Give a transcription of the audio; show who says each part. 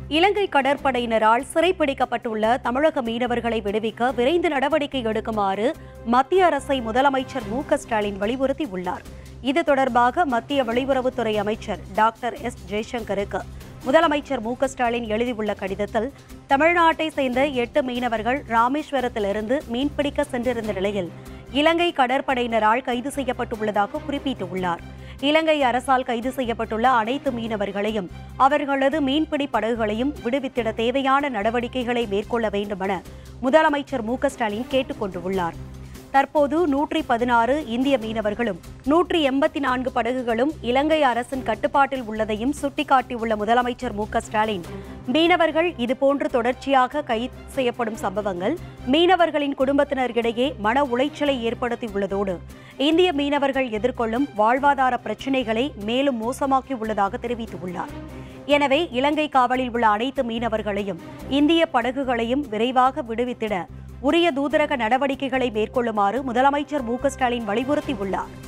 Speaker 1: இலங்கை கடற்படையினரால் சிறைப்பிடிக்கப்பட்டுள்ள தமிழக மீனவர்களை விடுவிக்க விரைந்து நடவடிக்கை எடுக்குமாறு மத்திய அரசை முதலமைச்சர் மு க ஸ்டாலின் வலியுறுத்தியுள்ளார் இது தொடர்பாக மத்திய வெளியுறவுத்துறை அமைச்சர் டாக்டர் எஸ் ஜெய்சங்கருக்கு முதலமைச்சர் மு க ஸ்டாலின் எழுதியுள்ள கடிதத்தில் தமிழ்நாட்டை சேர்ந்த எட்டு மீனவர்கள் ராமேஸ்வரத்திலிருந்து மீன்பிடிக்க சென்றிருந்த நிலையில் இலங்கை கடற்படையினரால் கைது செய்யப்பட்டுள்ளதாக குறிப்பிட்டுள்ளார் இலங்கை அரசால் கைது செய்யப்பட்டுள்ள அனைத்து மீனவர்களையும் அவர்களது மீன்பிடி படகுகளையும் விடுவித்திட தேவையான நடவடிக்கைகளை மேற்கொள்ள வேண்டுமென முதலமைச்சர் மு க ஸ்டாலின் கேட்டுக் கொண்டுள்ளார் தற்போது நூற்றி பதினாறு இந்திய மீனவர்களும் நூற்றி எண்பத்தி நான்கு படகுகளும் இலங்கை அரசின் கட்டுப்பாட்டில் உள்ளதையும் சுட்டிக்காட்டியுள்ள முதலமைச்சர் மு க ஸ்டாலின் மீனவர்கள் இதுபோன்று தொடர்ச்சியாக கைது செய்யப்படும் சம்பவங்கள் மீனவர்களின் குடும்பத்தினரிடையே மன உளைச்சலை ஏற்படுத்தியுள்ளதோடு இந்திய மீனவர்கள் எதிர்கொள்ளும் வாழ்வாதார பிரச்சினைகளை மேலும் மோசமாக்கி உள்ளதாக தெரிவித்துள்ளார் எனவே இலங்கை காவலில் உள்ள அனைத்து மீனவர்களையும் இந்திய படகுகளையும் விரைவாக விடுவித்திட உரிய தூதரக நடவடிக்கைகளை மேற்கொள்ளுமாறு முதலமைச்சர் மு க ஸ்டாலின் வலியுறுத்தியுள்ளார்